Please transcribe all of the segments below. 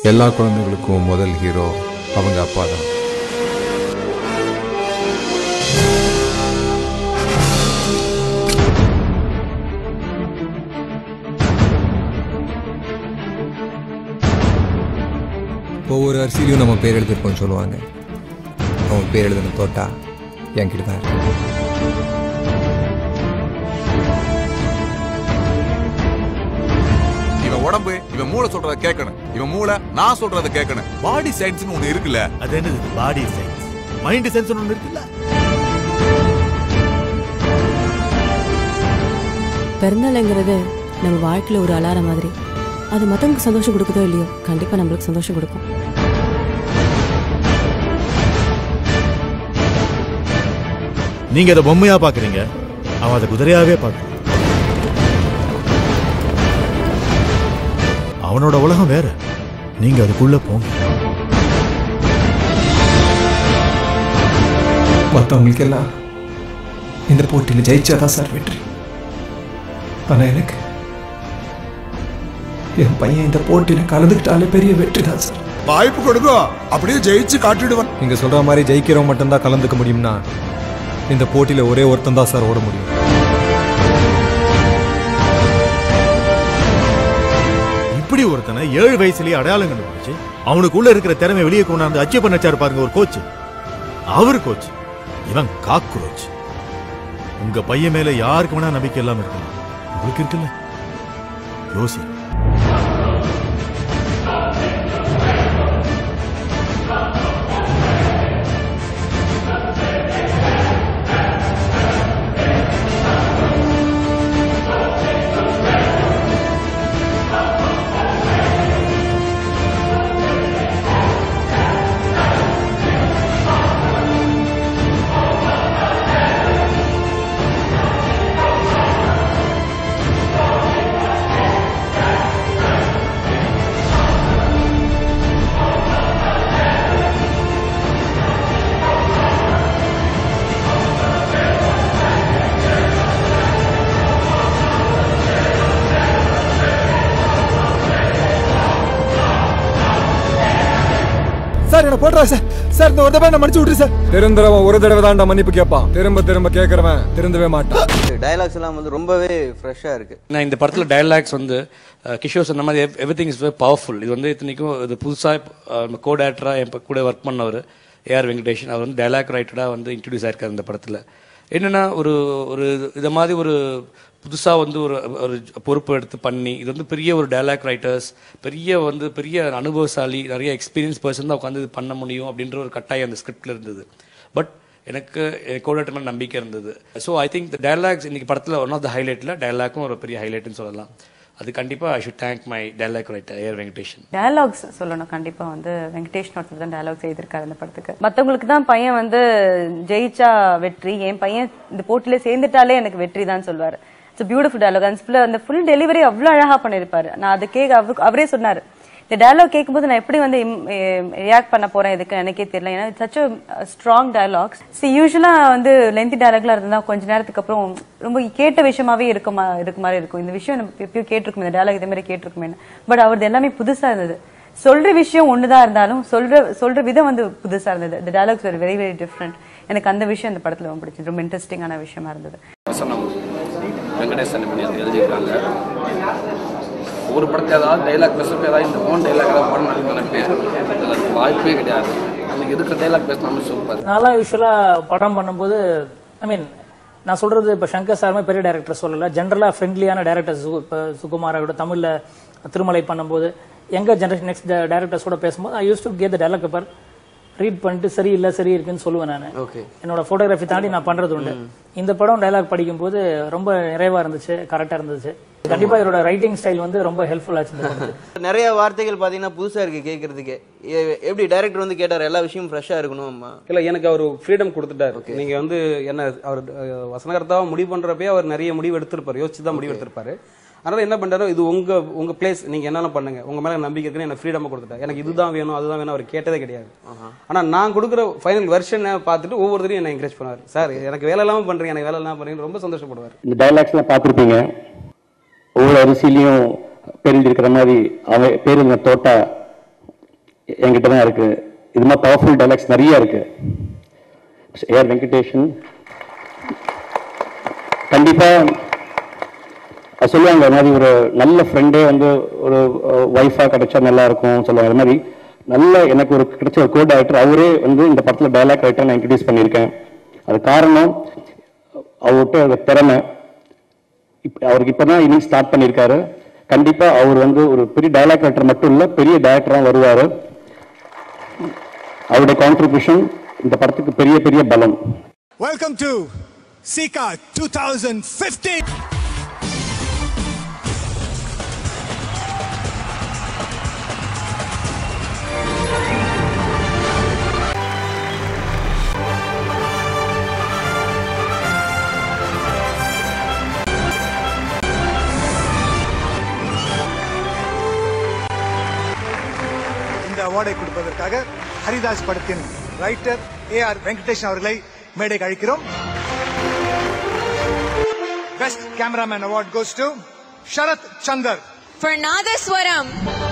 எல்லா குழந்தைகளுக்கும் முதல் ஹீரோ அவங்க அப்பா தான் ஒவ்வொரு அரிசிலையும் நம்ம பேர் எழுதிருப்போம்னு சொல்லுவாங்க அவன் பேர் எழுதின தோட்டா என்கிட்ட தான் இருக்கு இவன் உடம்பு இவன் மூளை சொல்றத கேட்கணும் இவன் மூளை நான் சொல்றத கேட்கணும் பாடி சயின்ஸ்னு ஒண்ணு இருக்குல்ல அது என்னது பாடி சயின்ஸ் மைண்ட் சயின்ஸ் ஒன்று இருக்குல்ல பிறந்தநாளுங்கிறது நம்ம வாழ்க்கையில் ஒரு அலாரம் மாதிரி அது மற்றவங்களுக்கு சந்தோஷம் கொடுக்குதோ இல்லையோ கண்டிப்பாக நம்மளுக்கு சந்தோஷம் கொடுக்கும் நீங்க அதை பொம்மையா பாக்குறீங்க அவன் அதை குதிரையாவே பார்க்கறான் அவனோட உலகம் வேற நீங்க அதுக்குள்ள போங்க மற்றவங்களுக்கெல்லாம் இந்த போட்டியில் ஜெயிச்சாதான் சார் வெற்றி ஆனால் எனக்கு என் பையன் இந்த போட்டியில் கலந்துக்கிட்டாலே பெரிய வெற்றி தான் சார் வாய்ப்பு கொடுங்க அப்படியே ஜெயிச்சு காட்டிடுவன் நீங்கள் சொல்கிற மாதிரி ஜெயிக்கிறவன் மட்டும்தான் கலந்துக்க முடியும்னா இந்த போட்டியில் ஒரே ஒருத்தன் தான் சார் ஓட முடியும் இப்படி ஒருத்தனை ஏழு வயசுலயே அடையாளம் கண்டுபிடிச்சு அவனுக்குள்ள இருக்கிற திறமை வெளியே கொண்டாந்து அச்சீவ் பண்ண வச்சாரு பாருங்க ஒரு கோச் அவர் கோச் இவன் காக்ரோச் உங்க பையன் மேல யாருக்கு வேணா நம்பிக்கை இல்லாம இருக்கலாம் உங்களுக்கு இருக்குல்ல யோசி சார் என்ன போடுறா சார் சார் இந்த ஒரு தடவை என்ன மன்னிச்சு விட்டுரு சார் திருந்துறவன் ஒரு தடவை தான்டா மன்னிப்பு கேட்பான் திரும்ப திரும்ப கேட்கறவன் திருந்தவே மாட்டான் டயலாக்ஸ் எல்லாம் வந்து ரொம்பவே ஃப்ரெஷ்ஷாக இருக்கு நான் இந்த படத்தில் டயலாக்ஸ் வந்து அஹ், கிஷோர் சொன்ன மாதிரி everything is very powerful இது வந்து இத்தனைக்கும் இது புதுசாக கோ டேரக்டராக என் கூட ஒர்க் பண்ணவர் ஏஆர் வெங்கடேஷன் அவர் வந்து டயலாக் ரைட்டராக வந்து இன்ட்ரடியூஸ் ஆயிருக்காரு இந்த படத்தில் என்னென்னா ஒரு ஒரு இதை மாதிரி ஒரு புதுசாக வந்து ஒரு ஒரு பொறுப்பு எடுத்து பண்ணி இது வந்து பெரிய ஒரு டயலாக் ரைட்டர்ஸ் பெரிய வந்து பெரிய அனுபவசாலி நிறைய எக்ஸ்பீரியன்ஸ் பர்சன் தான் உட்காந்து இது பண்ண முடியும் அப்படின்ற ஒரு கட்டாயம் அந்த ஸ்கிரிப்டில் இருந்தது பட் எனக்கு கோடேட்டர் மேலே நம்பிக்கை இருந்தது so I think the dialogues இன்னைக்கு படத்தில் ஒன் ஆஃப் த ஹைலைட்டில் டயலாக்கும் ஒரு பெரிய ஹைலைட்னு சொல்லலாம் அது கண்டிப்பாக I should thank my dialogue writer A R Venkatesan dialogues சொல்லணும் கண்டிப்பா வந்து வெங்கடேஷ் ஒருத்தர் தான் டயலாக்ஸ் எழுதியிருக்காரு இந்த படத்துக்கு மத்தவங்களுக்கு தான் பையன் வந்து ஜெயிச்சா வெற்றி என் பையன் இந்த போட்டியில சேர்ந்துட்டாலே எனக்கு வெற்றி தான் சொல்வாரு இட்ஸ் பியூட்டிஃபுல் டயலாக் அந்த full- அந்த ஃபுல் டெலிவரி அவ்வளவு அழகா பண்ணிருப்பாரு நான் அது கேட்க அவரு- அவரே சொன்னாரு இந்த டயலாக் கேட்கும்போது நான் எப்படி வந்து ரியாக்ட் பண்ண போறேன் இதுக்கு எனக்கே தெரியல ஏன்னா சச் ஸ்ட்ராங் டயலாக்ஸ் சி யூஸ்வலா வந்து லென்த்தி டயலாக்ல இருந்தா கொஞ்ச நேரத்துக்கு அப்புறம் ரொம்ப கேட்ட விஷயமாவே இருக்குமா இருக்கு மாதிரி இருக்கும் இந்த விஷயம் நம்ம எப்பயோ கேட்டிருக்கும் இந்த டயலாக் இதே மாதிரி கேட்டிருக்குமே பட் அவரது எல்லாமே புதுசா இருந்தது சொல்ற விஷயம் ஒண்ணுதான் இருந்தாலும் சொல்ற சொல்ற விதம் வந்து புதுசா இருந்தது இந்த dialogues very very very different எனக்கு அந்த விஷயம் இந்த படத்துல ரொம்ப பிடிச்சது ரொம்ப இன்ட்ரெஸ்டிங்கான விஷயமா இருந்தது வசனம் வெங்கடேசன் பண்ணி வந்து எழுதியிருக்காங்க ஒரு படத்தை ஏதாவது டைலாக் பேசுறப்ப ஏதாவது இந்த ஃபோன் டைலாக் ஏதாவது போடணும்னு நினைப்பேன் அதில் அதுக்கு வாய்ப்பே கிடையாது அன்னைக்கு இருக்கிற டைலாக் பேசினாலும் சூப்பர் நான்லாம் யூஸ்வலாக படம் பண்ணும்போது ஐ மீன் நான் சொல்றது இப்போ சங்கர் சாருமே பெரிய டேரக்டர் சொல்லல ஜென்ரலாக ஃப்ரெண்ட்லியான டேரக்டர் சு இப்போ சுகுமார் கூட தமிழில் திருமலை பண்ணும்போது எங்க ஜென்ரேஷன் நெக்ஸ்ட் டேரக்டர்ஸ் கூட பேசும்போது I use to get the direct paper read பண்ணிட்டு சரி இல்லை சரி இருக்குன்னு சொல்லுவேன் நான் ஓகே என்னோட ஃபோட்டோகிராஃபி தாண்டி நான் பண்றது உண்டு இந்த படம் டைலாக் படிக்கும்போது ரொம்ப நிறைவா இருந்துச்சு கரெக்டாக இருந்துச்சு கண்டிப்பா இதோட ரைட்டிங் ஸ்டைல் வந்து ரொம்ப ஹெல்ப்ஃபுல்லா ஆச்சு இந்த படத்துக்கு. நிறைய வார்த்தைகள் பாத்தீங்கன்னா புதுசா இருக்கு கேட்கறதுக்கு எ- எப்படி டைரக்டர் வந்து கேட்டார் எல்லா விஷயமும் ஃப்ரெஷ்ஷா இருக்கணும் அம்மா இல்ல எனக்கு அவர் ஃப்ரீடம் கொடுத்துட்டாரு நீங்க வந்து என்ன அவர் அஹ், வசனகர்த்தாவா முடிவு பண்றப்பே அவர் நிறைய முடிவு எடுத்திருப்பாரு யோசிச்சு தான் முடிவு எடுத்திருப்பாரு அதனால என்ன பண்றாரு இது உங்க உங்க பிளேஸ் நீங்க என்னென்ன பண்ணுங்க உங்க மேல நம்பிக்கை இருக்குன்னு எனக்கு ஃப்ரீடம் கொடுத்துட்டாரு எனக்கு இதுதான் வேணும் அதுதான் வேணும் அவர் கேட்டதே கிடையாது ஆனா நான் கொடுக்குற ஃபைனல் வெர்ஷனை பார்த்துட்டு ஒவ்வொருத்தரையும் என்ன என்கரேஜ் பண்ணுவார் சார் எனக்கு வேலை இல்லாம பண்றீங்க எனக்கு வேலை இல்லாம பண்றீங்க ரொம்ப சந்தோஷப்படுவார் இந்த டைலாக்ஸ்லாம் பார்த்துருப்பீங்க ஒவ்வொரு அரிசிலையும் பேர் இருக்கிற மாதிரி அவன் பேர் இந்த தோட்டா என்கிட்ட தான் இருக்கு இது மாதிரி பவர்ஃபுல் டைலாக்ஸ் நிறைய இருக்கு ஏஆர் வெங்கடேஷன் கண்டிப்பா அது சொல்லுவாங்க அது மாதிரி ஒரு நல்ல ஃப்ரெண்டே வந்து ஒரு ஒய்ஃபா கிடைச்சா நல்லா இருக்கும் சொல்லுவாங்க அது மாதிரி நல்ல எனக்கு ஒரு கிடைச்ச ஒரு கோ டைரக்டர் அவரே வந்து இந்த படத்துல டைலாக் ரைட்டர் நான் இன்ட்ரடியூஸ் பண்ணியிருக்கேன் அது காரணம் அவர்கிட்ட அந்த திறமை இப்ப அவருக்கு இப்பதான் இன்னும் ஸ்டார்ட் பண்ணியிருக்காரு கண்டிப்பா அவர் வந்து ஒரு பெரிய டைலாக் ரைட்டர் மட்டும் இல்ல பெரிய டைரக்டரா வருவாரு அவருடைய கான்ட்ரிபியூஷன் இந்த படத்துக்கு பெரிய பெரிய பலம் Welcome to Sika 2015. இந்த அவார்டை கொடுப்பதற்காக ஹரிதாஸ் படத்தின் ரைட்டர் ஏ ஆர் வெங்கடேஷன் அவர்களை மேடைக்கு அழைக்கிறோம் best cameraman award goes to Sharath Chandar For Nadaswaram.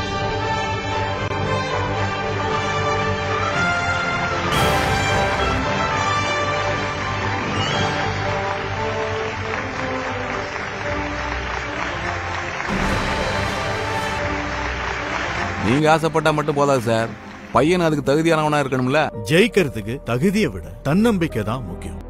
நீங்க ஆசைப்பட்டா மட்டும் போதாது சார் பையன் அதுக்கு தகுதியானவனா இருக்கணும்ல ஜெயிக்கிறதுக்கு தகுதியை விட தன்னம்பிக்கை தான் முக்கியம்